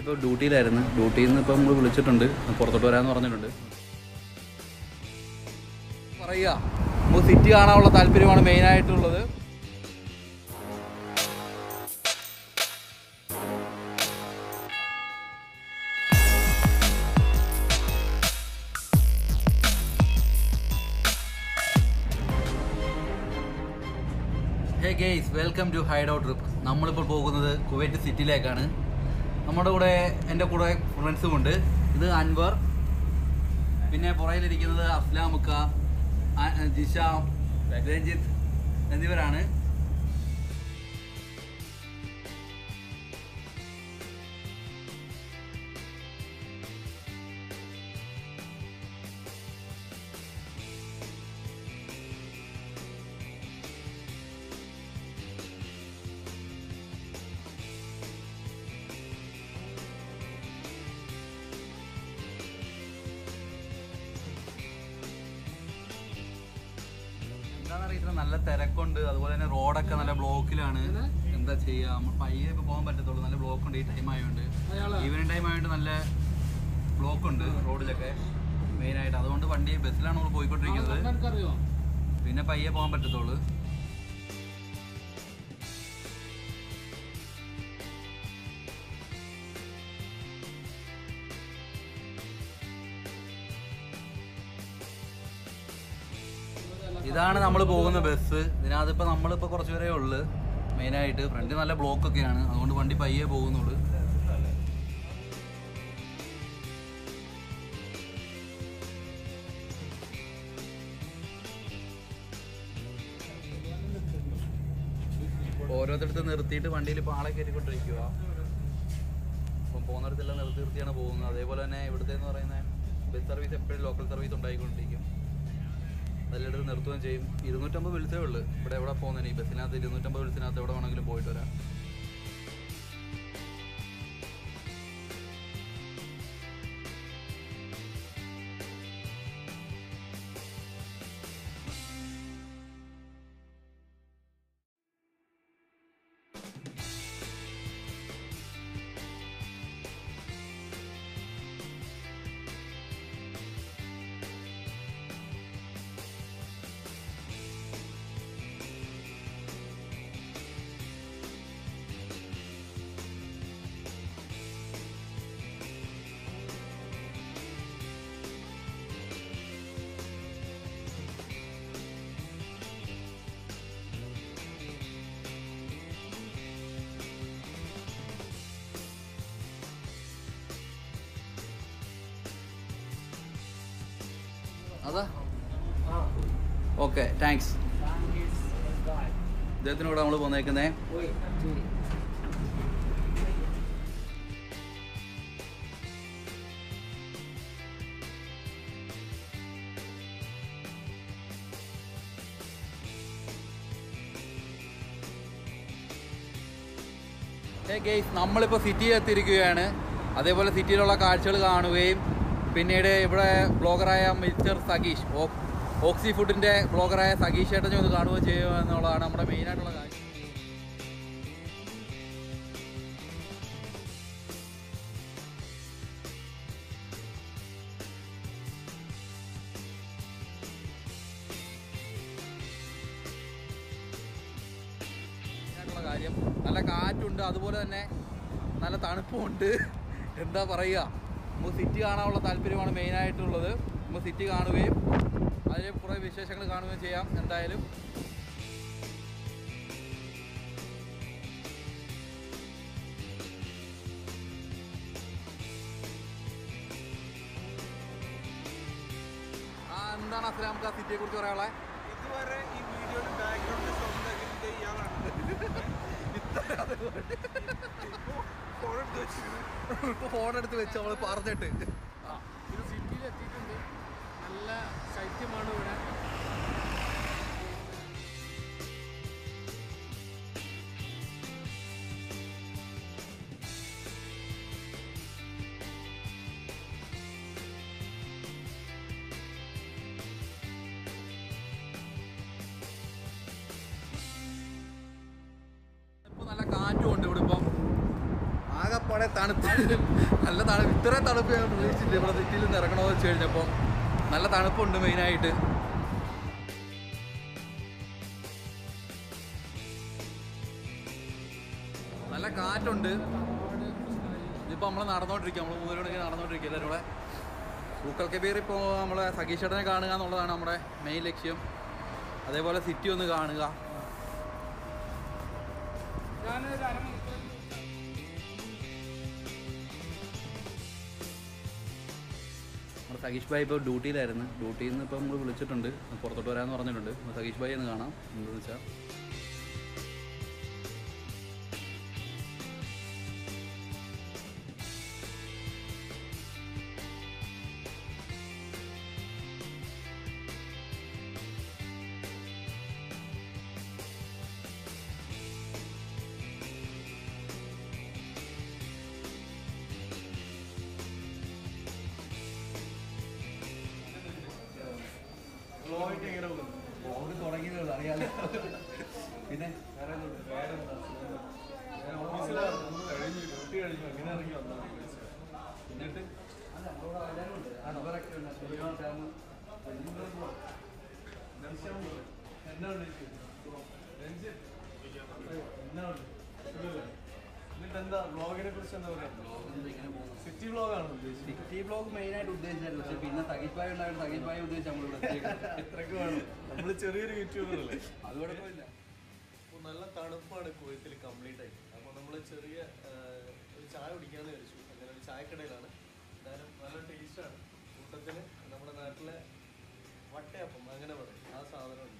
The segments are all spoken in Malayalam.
ഇപ്പോൾ ഡ്യൂട്ടിയിലായിരുന്നു ഡ്യൂട്ടിയിൽ നിന്ന് ഇപ്പം നമ്മൾ വിളിച്ചിട്ടുണ്ട് പുറത്തോട്ട് വരാമെന്ന് പറഞ്ഞിട്ടുണ്ട് പറയുക നമുക്ക് സിറ്റി കാണാനുള്ള താല്പര്യമാണ് മെയിനായിട്ടുള്ളത് hey guys welcome to hide out trip നമ്മളിപ്പോൾ പോകുന്നത് കുവൈറ്റ് സിറ്റിയിലേക്കാണ് നമ്മുടെ കൂടെ എൻ്റെ കൂടെ ഫ്രണ്ട്സും ഉണ്ട് ഇത് അൻവർ പിന്നെ പുറയിലിരിക്കുന്നത് അസ്ലാമുക്ക ആ- ജിഷ രഞ്ജിത്ത് എന്നിവരാണ് എന്താണെന്നറിയില്ല നല്ല തിരക്കുണ്ട് അതുപോലെ തന്നെ റോഡൊക്കെ നല്ല ബ്ലോക്കിലാണ് എന്താ ചെയ്യാ നമ്മൾ പയ്യെ ഇപ്പൊ പോകാൻ പറ്റത്തുള്ളൂ നല്ല ബ്ലോക്ക് ഉണ്ട് ഈ ടൈം ആയതുകൊണ്ട് ഈവനിങ് ടൈം ആയതുകൊണ്ട് നല്ല ബ്ലോക്ക് ഉണ്ട് റോഡിലൊക്കെ മെയിൻ ആയിട്ട് അതുകൊണ്ട് വണ്ടി ബസ്സിലാണ് നമ്മൾ പോയിക്കൊണ്ടിരിക്കുന്നത് പിന്നെ പയ്യെ പോകാൻ പറ്റത്തുള്ളൂ ഇതാണ് നമ്മൾ പോകുന്ന ബസ് ഇതിനകത്ത് ഇപ്പൊ നമ്മളിപ്പോ കുറച്ച് പേരേ ഉള്ളു മെയിനായിട്ട് ഫ്രണ്ട് നല്ല ബ്ലോക്ക് ഒക്കെയാണ് അതുകൊണ്ട് വണ്ടി പയ്യെ പോകുന്നുള്ളൂ ഓരോരുത്തടുത്ത് നിർത്തിയിട്ട് വണ്ടിയിൽ ഇപ്പോൾ ആളെ കയറ്റിക്കൊണ്ടിരിക്കുക അപ്പം പോകുന്നിടത്തെല്ലാം നിർത്തി നിർത്തിയാണ് പോകുന്നത് അതേപോലെ തന്നെ ഇവിടുത്തെ എന്ന് പറയുന്നത് ബസ് സർവീസ് എപ്പോഴും ലോക്കൽ സർവീസ് ഉണ്ടായിക്കൊണ്ടിരിക്കും അതിലെടുത്ത് നിർത്തുകയും ചെയ്യും ഇരുന്നൂറ്റമ്പത് വിളിച്ചേ ഉള്ളൂ ഇവിടെ എവിടെ പോകുന്നതിന് ഈ ബസ്സിനകത്ത് ഇരുന്നൂറ്റമ്പത് വിളിച്ചിനകത്ത് എവിടെ വേണമെങ്കിലും പോയിട്ട് വരാം അതാ ഓക്കെ താങ്ക്സ് ഇദ്ദേഹത്തിനൂടെ നമ്മൾ പോന്നേക്കുന്നേ ഗെയ്സ് നമ്മളിപ്പോൾ സിറ്റിയിൽ എത്തിയിരിക്കുകയാണ് അതേപോലെ സിറ്റിയിലുള്ള കാഴ്ചകൾ കാണുകയും പിന്നീട് ഇവിടെ ബ്ലോഗറായ മിസ്റ്റർ സഗീഷ് ഓ- ഓക്സി ഫുഡിൻ്റെ ബ്ലോഗറായ സഗീഷ് ഏട്ടനെ ഒന്ന് കാണുകയും ചെയ്യുക എന്നുള്ളതാണ് നമ്മുടെ മെയിനായിട്ടുള്ള കാര്യം മെയിനായിട്ടുള്ള കാര്യം നല്ല കാറ്റുണ്ട് അതുപോലെ തന്നെ നല്ല തണുപ്പുമുണ്ട് എന്താ പറയുക നമുക്ക് സിറ്റി കാണാനുള്ള താല്പര്യമാണ് മെയിനായിട്ടുള്ളത് നമുക്ക് സിറ്റി കാണുകയും അതിൽ കുറേ വിശേഷങ്ങൾ കാണുകയും ചെയ്യാം എന്തായാലും ആ എന്താണ് അസല നമുക്ക് ആ സിറ്റിയെ കുറിച്ച് പറയാനുള്ളത് ഇതുവരെ ഈ വീഡിയോയിൽ ബാക്ക്ഗ്രൗണ്ട് സ്വന്തമാക്കിയിട്ട് ഇയാളാണ് ഇപ്പോ ഫോൺ എടുത്ത് വെച്ചിരിക്കുന്നത് ഇപ്പൊ ഫോൺ എടുത്ത് വെച്ച് അവള് പറഞ്ഞിട്ട് ഇത് സിറ്റിയിൽ എത്തിയിട്ടുണ്ട് നല്ല ശൈത്യമാണ് ഇവിടെ ഇപ്പൊ നല്ല കാറ്റും ഉണ്ട് ഇവിടെ ഇപ്പം ആകെപ്പാടെ അവിടെ തണുപ്പ് നല്ല തണുപ്പ് ഇത്രയും തണുപ്പ് ഞാൻ പ്രതീക്ഷിച്ചില്ല ഇവിടെ സിറ്റിയിൽ നിന്ന് ഇറങ്ങണമെന്ന് വെച്ച് കഴിഞ്ഞപ്പോൾ നല്ല തണുപ്പുണ്ട് മെയിനായിട്ട് നല്ല കാറ്റുണ്ട് ഇതിപ്പോൾ നമ്മൾ നടന്നുകൊണ്ടിരിക്കുക നമ്മൾ മൂന്ന് മണിക്ക് നടന്നുകൊണ്ടിരിക്കുക എല്ലാവരും കൂടെ സൂക്കൽ കബീർ ഇപ്പോൾ നമ്മളെ സഖീഷേട്ടനെ കാണുക എന്നുള്ളതാണ് നമ്മുടെ മെയിൻ ലക്ഷ്യം അതേപോലെ സിറ്റി ഒന്ന് കാണുക ഞാനൊരു അരമണിക്കൂർ നമ്മുടെ സതീഷ് ഭായി ഇപ്പോൾ ഡ്യൂട്ടിയിലായിരുന്നു ഡ്യൂട്ടിയിൽ നിന്ന് ഇപ്പോൾ നമ്മൾ വിളിച്ചിട്ടുണ്ട് പുറത്തോട്ട് വരാമെന്ന് പറഞ്ഞിട്ടുണ്ട് അപ്പോൾ സതീഷ് ഭായി ഒന്ന് കാണാം എന്താണെന്ന് വെച്ചാൽ തുടങ്ങിയതേ അറിയാലോ പിന്നെ വേറെ എന്നിട്ട് അല്ല നമ്മളോട് എല്ലാവരും ഉണ്ട് ആ നമ്പറൊക്കെ ഉണ്ട് സുലൈമാൻ ശ്യാം എന്നിട്ടെന്താ വ്ളോഗിനെ കുറിച്ച് എന്താ പറയാ ഇങ്ങനെ പോകുന്നു സിറ്റി വ്ളോഗാണ് ഉദ്ദേശിച്ചത് സിറ്റി ബ്ലോഗ് മെയിൻ ആയിട്ട് ഉദ്ദേശിച്ചായിരുന്നു പക്ഷെ പിന്നെ സതീഷ് ഭായി ഉണ്ടായിരുന്നു സതീഷ് ഭായി ഉദ്ദേശിച്ച് നമ്മൾ എത്രക്ക് വേണം നമ്മള് ചെറിയൊരു യൂട്യൂബർ അല്ലേ അത് കുഴപ്പമില്ല അപ്പോൾ നല്ല തണുപ്പാണ് കുവൈത്തിൽ കംപ്ലീറ്റ് ആയി അപ്പോൾ നമ്മൾ ചെറിയ ആ, ഒരു ചായ കുടിക്കാന്ന് വിചാരിച്ചു അങ്ങനെ ഒരു ചായക്കടയിലാണ് എന്തായാലും നല്ല ടേസ്റ്റാണ് കൂട്ടത്തിന് നമ്മുടെ നാട്ടിലെ വട്ടയപ്പം അങ്ങനെ പറയും ആ സാധനമുണ്ട്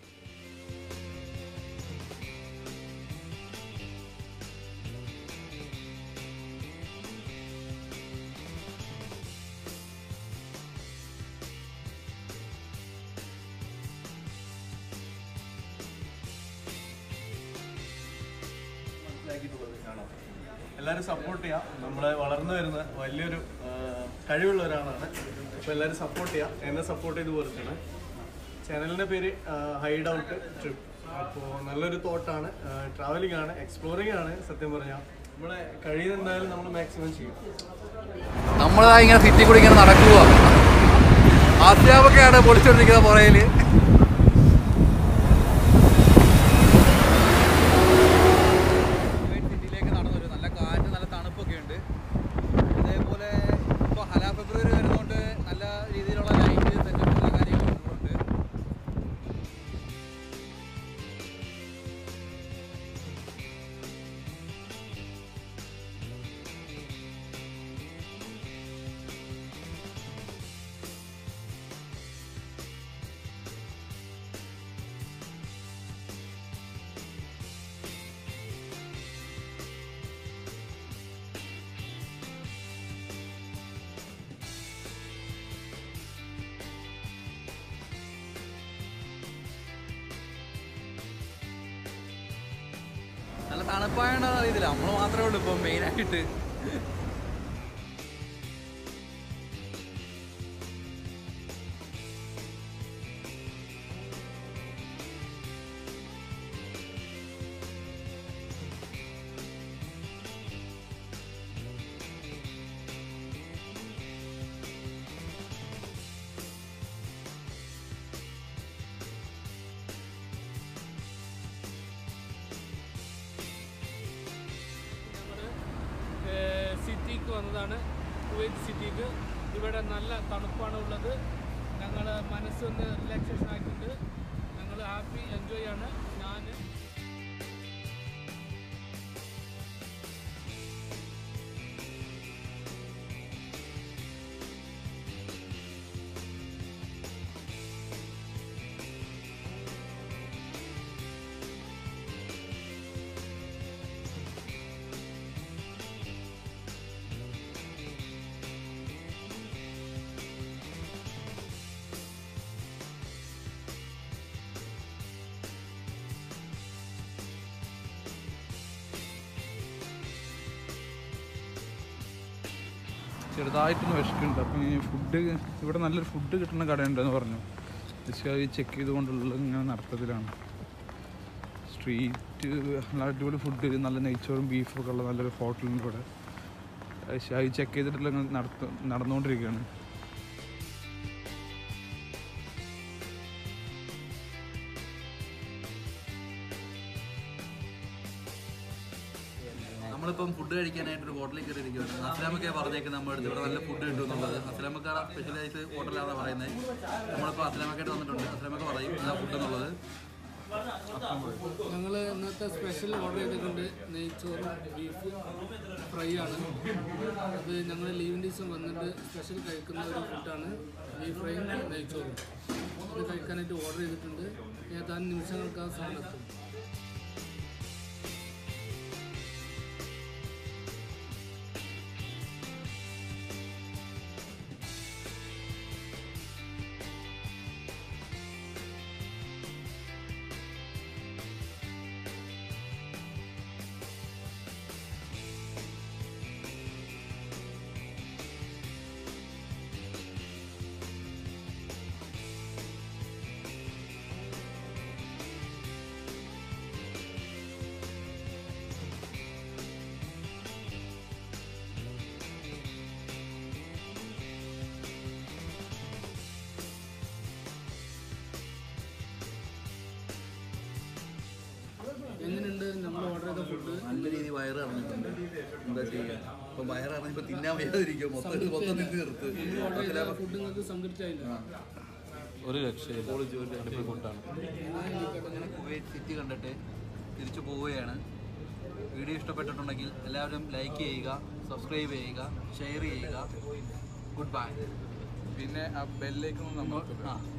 ആണോ എല്ലാവരും സപ്പോർട്ട് ചെയ്യാം നമ്മളെ വളർന്നു വരുന്ന വലിയൊരു ആ, കഴിവുള്ള ഒരാളാണ് അപ്പോൾ എല്ലാവരും സപ്പോർട്ട് ചെയ്യാം എന്നെ സപ്പോർട്ട് ചെയ്ത് പോലെ തന്നെ ചാനലിൻ്റെ പേര് ഹൈഡ് ഔട്ട് ട്രിപ്പ് അപ്പോൾ നല്ലൊരു തോട്ടാണ് ട്രാവലിംഗ് ആണ് എക്സ്പ്ലോറിംഗ് ആണ് സത്യം പറഞ്ഞാൽ നമ്മളെ കഴിയുന്ന എന്തായാലും നമ്മൾ മാക്സിമം ചെയ്യും നമ്മളതാ ഇങ്ങനെ സിറ്റി കൂടി ഇങ്ങനെ നടക്കുക ആസ്യാബൊക്കെയാണ് പൊളിച്ചോണ്ടിരിക്കുന്ന പുറയില് സിറ്റിയിലേക്ക് നടന്നു വരും നല്ല കാറ്റ് നല്ല തണുപ്പൊക്കെ ഉണ്ട് അതേപോലെ ഇപ്പോൾ ഹല ഫെബ്രുവരി വരുന്നതുകൊണ്ട് നല്ല രീതിയിലുള്ള ലൈറ്റ് സെറ്റപ്പ് എല്ലാ കാര്യങ്ങളും ഉണ്ട് നല്ല തണുപ്പായോണ്ടോ അറിയത്തില്ല നമ്മൾ മാത്രമേ ഉള്ളൂ ഇപ്പം മെയിനായിട്ട് ഞങ്ങൾ സിറ്റിക്ക് വന്നതാണ് കുവൈറ്റ് സിറ്റിക്ക് ഇവിടെ നല്ല തണുപ്പാണ് ഉള്ളത് ഞങ്ങൾ മനസ്സൊന്ന് റിലാക്സേഷൻ ആയിട്ടുണ്ട് ഞങ്ങൾ ഹാപ്പി എൻജോയ് ആണ് ഞാൻ ചെറുതായിട്ടൊന്ന് വിശക്കുന്നുണ്ട് അപ്പം ഈ ഫുഡ് ഇവിടെ നല്ലൊരു ഫുഡ് കിട്ടുന്ന കടയുണ്ടെന്ന് പറഞ്ഞു പക്ഷേ അത് ചെക്ക് ചെയ്തുകൊണ്ടുള്ള ഇങ്ങനെ നടത്തത്തിലാണ് സ്ട്രീറ്റ് നല്ല അടിപൊളി ഫുഡ് നല്ല നെയ്ച്ചോറും ബീഫും ഒക്കെ ഉള്ള നല്ലൊരു ഹോട്ടലുണ്ട് ഇവിടെ ഷായി ചെക്ക് ചെയ്തിട്ടുള്ള നടത്ത നടന്നുകൊണ്ടിരിക്കുകയാണ് നമ്മളിപ്പം ഫുഡ് കഴിക്കാനായിട്ട് ഒരു ഹോട്ടലിൽ കയറി ഇരിക്കുകയാണ് അസ്ലാമൊക്കെ പറഞ്ഞേക്കുന്നത് നമ്മുടെ അടുത്ത് ഇവിടെ നല്ല ഫുഡ് കിട്ടും എന്നുള്ളത് അസ്ലാമക്കാർ സ്പെഷ്യലൈസ് ഹോട്ടലാണ് പറയുന്നത് നമ്മളിപ്പോൾ അസ്ലാമക്കായിട്ട് വന്നിട്ടുണ്ട് അസ്ലാമൊക്കെ പറയും എന്താ ഫുഡ് എന്നുള്ളത് ഞങ്ങൾ ഇന്നത്തെ സ്പെഷ്യൽ ഓർഡർ ചെയ്തിട്ടുണ്ട് നെയ്ച്ചോറും ബീഫ് ഫ്രൈ ആണ് അത് ഞങ്ങൾ ലീവിൻ്റെ ദിവസം വന്നിട്ട് സ്പെഷ്യൽ കഴിക്കുന്ന ഒരു ഫുഡാണ് ബീഫ് ഫ്രൈയും നെയ്ച്ചോറും ഇത് കഴിക്കാനായിട്ട് ഓർഡർ ചെയ്തിട്ടുണ്ട് ഏതാനും നിമിഷങ്ങൾക്ക് ആ സാധനത്തും എങ്ങനെയുണ്ട് നമ്മൾ ഓർഡർ ചെയ്ത ഫുഡ് നല്ല രീതിയിൽ വയറ് അറിഞ്ഞിട്ടുണ്ട് എന്താ ചെയ്യുക ഇപ്പം വയറ് അറിഞ്ഞപ്പോൾ തിന്നാൻ വയ്യാതിരിക്കും മൊത്തം മൊത്തം നിന്ന് തീർത്ത് ഓർഡർ ചെയ്ത ഫുഡ് നിങ്ങൾക്ക് സംതൃപ്തിയായില്ല ഒരു രക്ഷയില്ല ഫുഡാണ് കുവൈറ്റ് സിറ്റി കണ്ടിട്ട് തിരിച്ചു പോവുകയാണ് വീഡിയോ ഇഷ്ടപ്പെട്ടിട്ടുണ്ടെങ്കിൽ എല്ലാവരും ലൈക്ക് ചെയ്യുക സബ്സ്ക്രൈബ് ചെയ്യുക ഷെയർ ചെയ്യുക ഗുഡ് ബൈ പിന്നെ ആ ബെല്ലേക്ക് നമ്മൾ ആ